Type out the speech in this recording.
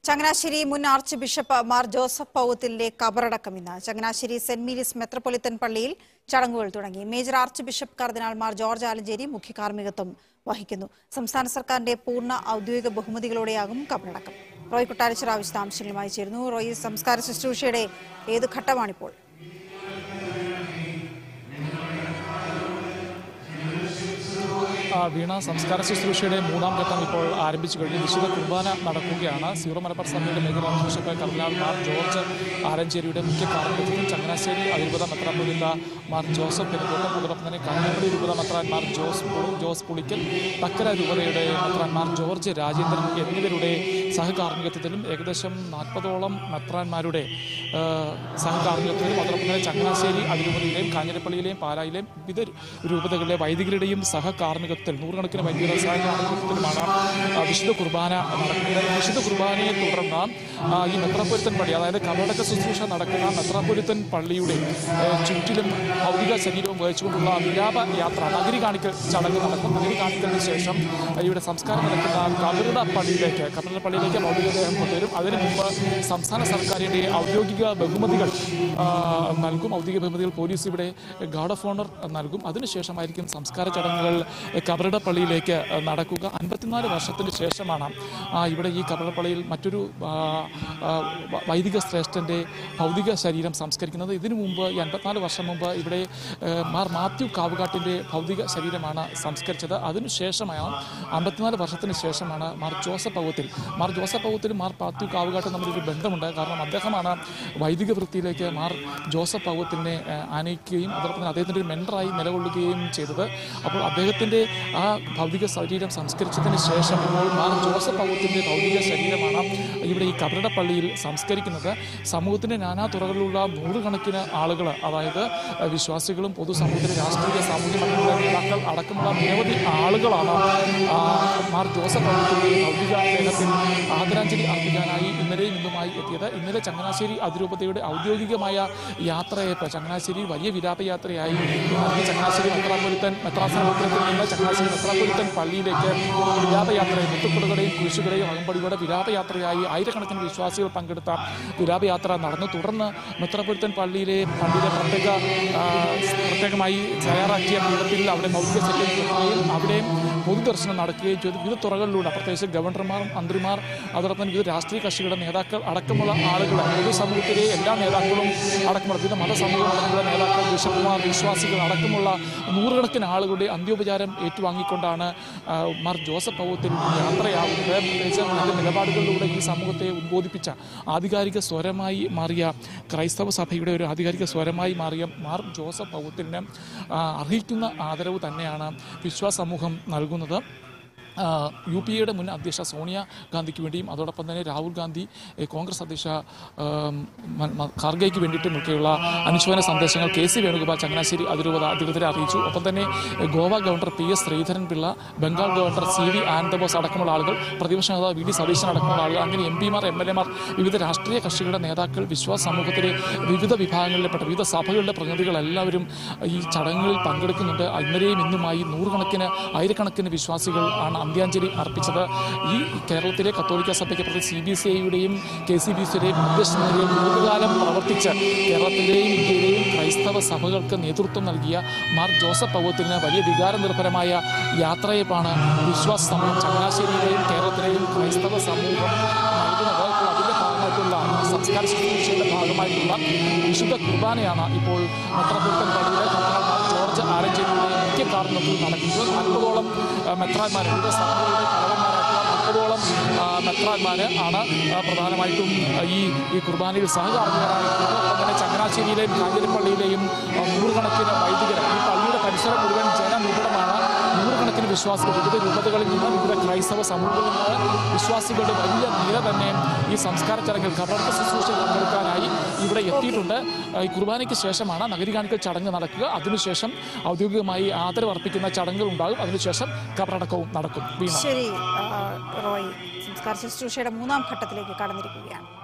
ചങ്ങനാശ്ശേരി മുൻ archbishop Mar Joseph പൗത്തിലിന്റെ കബറടക്കം ഇന്ന് ചങ്ങനാശ്ശേരി സെന്റ് മേരീസ് മെത്രപ്പൊലിത്തൻ പള്ളിയിൽ ചടങ്ങുകൾ തുടങ്ങി മേജർ ആർച്ച് ബിഷപ്പ് കർദിനാൾ മാർ ജോർജ് ആലഞ്ചേരി മുഖ്യ കാർമ്മികത്വം വഹിക്കുന്നു സംസ്ഥാന സർക്കാരിന്റെ പൂർണ്ണ ഔദ്യോഗിക ബഹുമതികളോടെയാകും കബറടക്കം റോയ് കൊട്ടാരച്ചിറ വിശദാംശങ്ങളുമായി ചേരുന്നു റോയ് സംസ്കാര ശുശ്രൂഷയുടെ ഏത് ഘട്ടമാണിപ്പോൾ ആ, വീണ സംസ്കാര ശുശ്രൂഷയുടെ മൂന്നാം ഘട്ടം ഇപ്പോൾ ആരംഭിച്ചു കഴിഞ്ഞു വിശുദ്ധ കുർബാന നടക്കുകയാണ് സീറോ മലബാർ സഭയുടെ മേജർ ആർച്ച് ബിഷപ്പ് കർദിനാൾ മാർ ജോർജ് ആലഞ്ചേരിയുടെ മുഖ്യ കാർമ്മികത്വത്തിൽ ചങ്ങനാശ്ശേരി അതിരൂപത മെത്രാപ്പൊലിത്ത മാർ ജോസഫ് പെരുന്തോട്ടം അതോടൊപ്പം തന്നെ കണ്ണപ്പടി രൂപത മെത്രാൻ മാർ ജോസ് പുളു ജോസ് പുളിക്കൽ തക്കര രൂപതയുടെ മെത്രാൻമാർ ജോർജ് രാജേന്ദ്രൻ എന്നിവരുടെ സഹകാർമ്മികത്വത്തിലും ഏകദേശം നാൽപ്പതോളം മെത്രാന്മാരുടെ ആ, സഹകാർമ്മികത്വത്തിലും അതോടൊപ്പം തന്നെ ചങ്ങനാശ്ശേരി അതിരൂപതയിലെയും കാഞ്ഞിരപ്പള്ളിയിലെയും പാലായിലെയും വിവിധ രൂപതകളിലെ വൈദികരുടെയും സഹകാർമ്മികത്വത്തിൽ നൂറുകണക്കിന് വൈദികരുടെ സഹകാർമ്മികത്വത്തിലുമാണ് ആ, വിശുദ്ധ കുർബാന നടക്കുന്നത് വിശുദ്ധ കുർബാനയെ തുടർന്ന് ആ, ഈ മെത്രാപ്പൊരുത്തൻ പള്ളി അതായത് കർണാടക ശുശ്രൂഷ നടക്കുന്ന മെത്രാപ്പൊരുത്തൻ പള്ളിയുടെ ആ, ചുറ്റിലും ഭൗതിക ശരീരവും വഹിച്ചുകൊണ്ടുള്ള വിലാപ യാത്ര നഗരി കാണിക്കൽ ചടങ്ങ് നടക്കും നഗരി കാണിക്കലിന് ശേഷം ഇവിടെ സംസ്കാരം നടക്കുന്ന കബറുട പള്ളിയിലേക്ക് കബറുട പള്ളിയിലേക്ക് ഭൗതികദേഹം കൊണ്ടുവരും അതിനു മുമ്പ് സംസ്ഥാന സർക്കാരിൻ്റെ ഔദ്യോഗിക ബഹുമതികൾ ആ, നൽകും ഔദ്യോഗിക ബഹുമതികൾ പോലീസ് ഇവിടെ ഗാർഡ് ഓഫ് ഓണർ നൽകും അതിനുശേഷമായിരിക്കും സംസ്കാര ചടങ്ങുകൾ കബറുട പള്ളിയിലേക്ക് നടക്കുക അൻപത്തിനാല് വർഷത്തിന് ശേഷമാണ് ആ, ഇവിടെ ഈ കബറുട പള്ളിയിൽ മറ്റൊരു ആ, ആ, വ- വൈദിക ശ്രേഷ്ഠൻ്റെ ഭൗതിക ശരീരം സംസ്കരിക്കുന്നത് ഇതിനു മുമ്പ് ഈ അൻപത്തിനാല് വർഷം മുമ്പ് ഇവിടെ ഏഹ്, മാർ മാത്യു കാവുകാട്ടിൻ്റെ ഭൗതിക ശരീരമാണ് സംസ്കരിച്ചത് അതിനുശേഷമാണ് അമ്പത്തിനാല് വർഷത്തിന് ശേഷമാണ് മാർ ജോസഫ് പൗത്തിൽ മാർ ജോസഫ് പൗത്തിലും മാർ മാത്യു കാവുകാട്ടും തമ്മിലൊരു ബന്ധമുണ്ട് കാരണം അദ്ദേഹമാണ് വൈദിക വൃത്തിയിലേക്ക് മാർ ജോസഫ് പൗത്തിനെ ആനയിക്കുകയും അതോടൊപ്പം തന്നെ അദ്ദേഹത്തിൻ്റെ ഒരു മെൻഡറായി നിലകൊള്ളുകയും ചെയ്തത് അപ്പോൾ അദ്ദേഹത്തിൻ്റെ ആ ഭൗതിക ശരീരം സംസ്കരിച്ചതിന് ശേഷം ഇപ്പോൾ മാർ ജോസഫ് പൗത്തിൻ്റെ ഭൗതിക ശരീരമാണ് ഇവിടെ ഈ കബറട പള്ളിയിൽ സംസ്കരിക്കുന്നത് സമൂഹത്തിൻ്റെ നാനാ തുറകളിലുള്ള നൂറുകണക്കിന് ആളുകൾ അതായത് അഹ് വിശ്വാസികളും പൊതുസമൂഹത്തിലെ രാഷ്ട്രീയ സാമൂഹ്യ മണ്ഡലത്തിലെ നേതാക്കൾ അടക്കമുള്ള നിരവധി ആളുകളാണ് ആ, മാർ ജോസഫ് പൗത്തിൻ്റെ ഭൗതിക ദേഹത്തിൽ ആദരാഞ്ജലി അർപ്പിക്കാനായി ഇന്നലെയും ഇന്നുമായി എത്തിയത് ഇന്നലെ ചങ്ങനാശ്ശേരി അതിരൂപതയുടെ ഔദ്യോഗികമായ യാത്രയപ്പ് ചങ്ങനാശ്ശേരി വലിയ വിലാപയാത്രയായി നൽകി ചങ്ങനാശ്ശേരി മെത്രാപ്പൊലിത്തൻ മെത്രാസനത്തിൽ നിന്ന് ചങ്ങനാശ്ശേരി മെത്രാപ്പൊലിത്തൻ പള്ളിയിലേക്ക് വിലാപയാത്രയും മുത്തുക്കുടകളുടെയും കുരിശുകളുടെയും അകമ്പടികളുടെ വിലാപയാത്രയായി ആയിരക്കണക്കിന് വിശ്വാസികൾ പങ്കെടുത്ത വിലാപയാത്ര നടന്നു തുടർന്ന് മെത്രാപ്പൊലിത്തൻ പള്ളിയിലെ പള്ളിയിലെ പ്രത്യേക ആ, പ്രത്യേകമായി തയ്യാറാക്കിയ പീഠത്തിൽ അവിടെ മൗലിക ശല്യം കൊടുക്കുകയും അവിടെയും പൊതുദർശനം നടക്കുകയും ചെയ്തു വിവിധ തുറകളിലൂടെ പ്രത്യേകിച്ച് ഗവർണർമാർ മന്ത്രിമാർ അതോടൊപ്പം വിവിധ രാഷ്ട്രീയ കക്ഷികളുടെ നേതാക്കൾ അടക്കമുള്ള ആളുകൾ പൊതുസമൂഹത്തിലെ എല്ലാ നേതാക്കളും അടക്കമുള്ള വിവിധ മതസമൂഹങ്ങളിലുള്ള നേതാക്കൾ ബിഷപ്പുമാർ വിശ്വാസികൾ അടക്കമുള്ള നൂറുകണക്കിന് ആളുകളുടെ അന്ത്യോപചാരം ഏറ്റുവാങ്ങിക്കൊണ്ടാണ് ആ, മാർ ജോസഫ് പൗത്തിൽ യാത്രയാവുന്നത് പ്രത്യേകിച്ച് തന്റെ നിലപാടുകളിലൂടെ ഈ സമൂഹത്തെ ഉദ്ബോധിപ്പിച്ച ആധികാരിക സ്വരമായി മാറിയ ക്രൈസ്തവ സഭയുടെ ഒരു ആധികാരിക സ്വരമായി മാറിയ മാർ ജോസഫ് പൗത്തിന് അർഹിക്കുന്ന ആദരവ് തന്നെയാണ് വിശ്വാസ സമൂഹം നൽകുന്നത് ആ, യു പി എയുടെ മുൻ അധ്യക്ഷ സോണിയ ഗാന്ധിക്ക് വേണ്ടിയും അതോടൊപ്പം തന്നെ രാഹുൽ ഗാന്ധി ഏ, കോൺഗ്രസ് അധ്യക്ഷ ആം, മ- മ- ഖാർഗെയ്ക്ക് വേണ്ടിയിട്ടും ഒക്കെയുള്ള അനുശോചന സന്ദേശങ്ങൾ കെ സി വേണുഗോപാൽ ചങ്ങനാശ്ശേരി അതിരൂപത അധികൃതരെ അറിയിച്ചു ഒപ്പം തന്നെ ഏ, Goa governor P S Sreedharan Pillai Bengal governor C V Ananda Bose അടക്കമുള്ള ആളുകൾ പ്രതിപക്ഷ നേതാവ് വി ഡി സതീശൻ അടക്കമുള്ള ആളുകൾ അങ്ങനെ എം പിമാർ എം എൽ എമാർ വിവിധ രാഷ്ട്രീയ കക്ഷികളുടെ നേതാക്കൾ വിശ്വാസ സമൂഹത്തിലെ വിവിധ വിഭാഗങ്ങളിൽപ്പെട്ട വിവിധ സഭകളുടെ പ്രതിനിധികൾ എല്ലാവരും ഈ ചടങ്ങുകളിൽ പങ്കെടുക്കുന്നുണ്ട് ഇന്നലെയും ഇന്നുമായി നൂറുകണക്കിന് ആയിരക്കണക്കിന് വിശ്വാസികൾ ആണ് അന്ത്യാഞ്ജലി അർപ്പിച്ചത് ഈ കേരളത്തിലെ കത്തോലിക്ക സഭയ്ക്ക് പ്രതി സി ബി സി ഐയുടെയും കെ സി ബി സിയുടെയും അധ്യക്ഷനെയും ദീർഘകാലം പ്രവർത്തിച്ച് കേരളത്തിലെയും ഇന്ത്യയിലെയും ക്രൈസ്തവ സഭകൾക്ക് നേതൃത്വം നൽകിയ മാർ ജോസഫ് പൗവത്തിന് വലിയ വികാരനിർഭരമായ യാത്രയപ്പാണ് വിശ്വാസ സമൂഹം ചങ്ങനാശ്ശേരിയിലെയും കേരളത്തിലെയും ക്രൈസ്തവ സമൂഹം നൽകുന്നത് ഇപ്പോൾ അതിന്റെ ഭാഗമായിട്ടുള്ള സംസ്കാര ശുശ്രൂഷയുടെ ഭാഗമായിട്ടുള്ള വിശുദ്ധ കുർബാനയാണ് ഇപ്പോൾ മെത്രാപ്പൊലിത്തൻ പള്ളിയിലെ കർദിനാൾ മാർ ജോർജ് ആലഞ്ചേരിയുടെ മുഖ്യ കാർമ്മികത്വത്തിൽ നടക്കുന്നത് നാൽപ്പതോളം മെത്രാന്മാർ വിവിധ സഭകളുടെ തലവന്മാരായിട്ടുള്ള നാൽപ്പതോളം മെത്രാന്മാർ ആണ് ആ, പ്രധാനമായിട്ടും ആ, ഈ ഈ കുർബാനയിൽ സഹകാർമ്മികരായിട്ടുള്ളത് ഒപ്പം തന്നെ ചങ്ങനാശ്ശേരിയിലെയും കാഞ്ഞിരപ്പള്ളിയിലെയും ആ, നൂറുകണക്കിന് വൈദികർ ഈ പള്ളിയുടെ പരിസരം മുഴുവൻ ജനനിബിഡമാണ് നൂറുകണക്കിന് വിശ്വാസികൾ വിവിധ രൂപതകളിൽ നിന്ന് വിവിധ ക്രൈസ്തവ സമൂഹങ്ങളിൽ നിന്ന് വിശ്വാസികളുടെ വലിയ നിര തന്നെ ഈ സംസ്കാര ചടങ്ങിൽ കബറടക്ക ശുശ്രൂഷയിൽ പങ്കെടുക്കാനായി ഇവിടെ എത്തിയിട്ടുണ്ട് ആ, ഈ കുർബാനയ്ക്ക് ശേഷമാണ് നഗരി കാണിക്കൽ ചടങ്ങ് നടക്കുക അതിനുശേഷം ഔദ്യോഗികമായി ആദരവ് അർപ്പിക്കുന്ന ചടങ്ങുകൾ ഉണ്ടാകും അതിനുശേഷം കബറടക്കവും നടക്കും വീണ ശരി ആ, റോയ് സംസ്കാര ശുശ്രൂഷയുടെ മൂന്നാം ഘട്ടത്തിലേക്ക് കടന്നിരിക്കുകയാണ്